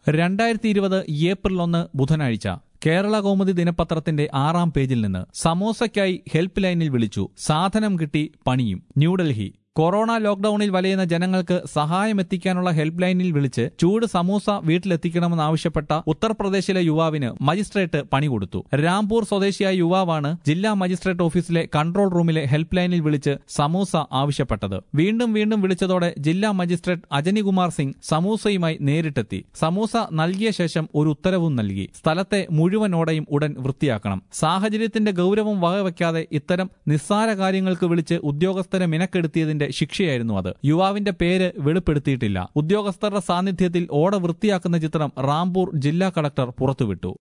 രണ്ടായിരത്തി ഇരുപത് ഏപ്രിൽ ഒന്ന് ബുധനാഴ്ച കേരള കൗമുദി ദിനപത്രത്തിന്റെ ആറാം പേജിൽ നിന്ന് സമോസയ്ക്കായി ഹെൽപ്പ് ലൈനിൽ വിളിച്ചു സാധനം കിട്ടി പണിയും ന്യൂഡൽഹി കൊറോണ ലോക്ഡൌണിൽ വലയുന്ന ജനങ്ങൾക്ക് സഹായം എത്തിക്കാനുള്ള ഹെൽപ്പ് ലൈനിൽ വിളിച്ച് ചൂട് സമൂസ വീട്ടിലെത്തിക്കണമെന്നാവശ്യപ്പെട്ട ഉത്തർപ്രദേശിലെ യുവാവിന് മജിസ്ട്രേറ്റ് പണി കൊടുത്തു രാംപൂർ സ്വദേശിയായ യുവാവാണ് ജില്ലാ മജിസ്ട്രേറ്റ് ഓഫീസിലെ കൺട്രോൾ റൂമിലെ ഹെൽപ്പ് ലൈനിൽ വിളിച്ച് സമൂസ ആവശ്യപ്പെട്ടത് വീണ്ടും വീണ്ടും വിളിച്ചതോടെ ജില്ലാ മജിസ്ട്രേറ്റ് അജനികുമാർ സിംഗ് സമൂസയുമായി നേരിട്ടെത്തി സമൂസ നൽകിയ ശേഷം ഒരു ഉത്തരവും നൽകി സ്ഥലത്തെ മുഴുവൻ ഓടയും ഉടൻ വൃത്തിയാക്കണം സാഹചര്യത്തിന്റെ ഗൗരവം വകവയ്ക്കാതെ ഇത്തരം നിസ്സാര കാര്യങ്ങൾക്ക് വിളിച്ച് ഉദ്യോഗസ്ഥരെ മിനക്കെടുത്തിയതിന്റെ ശിക്ഷയായിരുന്നു അത് യുവാവിന്റെ പേര് വെളിപ്പെടുത്തിയിട്ടില്ല ഉദ്യോഗസ്ഥരുടെ സാന്നിധ്യത്തിൽ ഓട വൃത്തിയാക്കുന്ന ചിത്രം റാംപൂർ ജില്ലാ കളക്ടർ പുറത്തുവിട്ടു